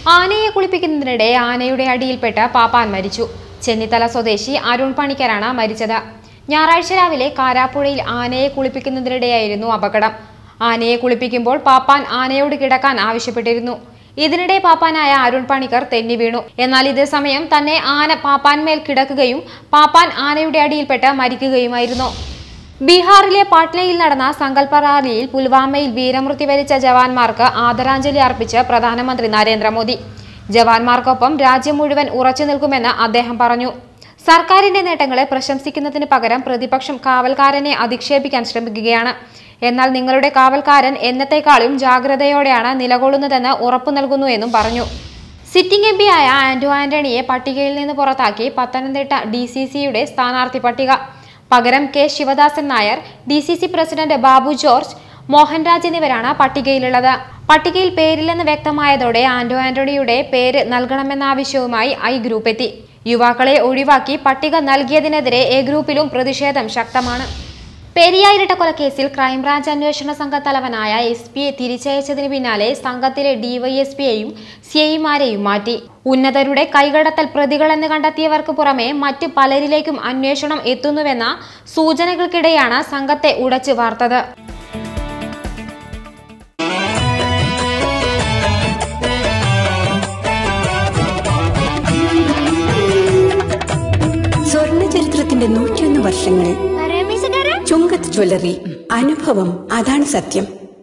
ആനയെ കുളിപ്പിക്കുന്നതിനിടെ ആനയുടെ അടിയിൽപ്പെട്ട് പാപ്പാൻ മരിച്ചു ചെന്നിത്തല സ്വദേശി അരുൺ പണിക്കരാണ് മരിച്ചത് ഞായറാഴ്ച രാവിലെ കാരാപ്പുഴയിൽ ആനയെ കുളിപ്പിക്കുന്നതിനിടെയായിരുന്നു അപകടം ആനയെ കുളിപ്പിക്കുമ്പോൾ പാപ്പാൻ ആനയോട് കിടക്കാൻ ആവശ്യപ്പെട്ടിരുന്നു ഇതിനിടെ പാപ്പാനായ അരുൺ പണിക്കർ തെന്നി വീണു എന്നാൽ ഇതേ സമയം തന്നെ ആന പാപ്പാൻമേൽ കിടക്കുകയും പാപ്പാൻ ആനയുടെ അടിയിൽപ്പെട്ട് മരിക്കുകയുമായിരുന്നു ബീഹാറിലെ പാട്നയിൽ നടന്ന സങ്കല്പ റാലിയിൽ പുൽവാമയിൽ വീരമൃത്യു വരിച്ച ജവാന്മാർക്ക് ആദരാഞ്ജലി അർപ്പിച്ച് പ്രധാനമന്ത്രി നരേന്ദ്രമോദി ജവാന്മാർക്കൊപ്പം രാജ്യം മുഴുവൻ ഉറച്ചു നിൽക്കുമെന്ന് അദ്ദേഹം പറഞ്ഞു സർക്കാരിന്റെ നേട്ടങ്ങളെ പ്രശംസിക്കുന്നതിന് പകരം പ്രതിപക്ഷം കാവൽക്കാരനെ അധിക്ഷേപിക്കാൻ ശ്രമിക്കുകയാണ് എന്നാൽ നിങ്ങളുടെ കാവൽക്കാരൻ എന്നത്തെക്കാളും ജാഗ്രതയോടെയാണ് നിലകൊള്ളുന്നതെന്ന് ഉറപ്പു നൽകുന്നു എന്നും പറഞ്ഞു സിറ്റിംഗ് എം പിയായ ആന്റോ ആന്റണിയെ പട്ടികയിൽ നിന്ന് പുറത്താക്കി പത്തനംതിട്ട ഡി സി സിയുടെ സ്ഥാനാർത്ഥി പട്ടിക പകരം K Sivadasan Nair D C C president Babu George Mohanraj എന്നിവരാണ് പട്ടികയിലുള്ളത് പട്ടികയിൽ പേരില്ലെന്ന് വ്യക്തമായതോടെ ആന്റോ ആന്റണിയുടെ പേര് നൽകണമെന്ന ആവശ്യവുമായി ഐ ഗ്രൂപ്പ് എത്തി യുവാക്കളെ ഒഴിവാക്കി പട്ടിക നൽകിയതിനെതിരെ എ ഗ്രൂപ്പിലും പ്രതിഷേധം ശക്തമാണ് പെരിയ ഇരട്ടക്കൊലക്കേസിൽ ക്രൈംബ്രാഞ്ച് അന്വേഷണ സംഘ തലവനായ എസ് പിയെ തിരിച്ചയച്ചതിന് പിന്നാലെ സംഘത്തിലെ ഡിവൈഎസ്പിയെയും സിഐമാരെയും മാറ്റി ഉന്നതരുടെ കൈകടത്തൽ പ്രതികളെന്ന് കണ്ടെത്തിയവർക്ക് പുറമെ മറ്റ് പലരിലേക്കും അന്വേഷണം എത്തുന്നുവെന്ന സൂചനകൾക്കിടെയാണ് സംഘത്തെ ഉടച്ചു വാർത്തത് സ്വർണ്ണ ചരിത്രത്തിന്റെ നൂറ്റിയൊന്ന് വർഷങ്ങൾ ചുങ്കത്ത് ജ്വല്ലറി അനുഭവം അതാണ് സത്യം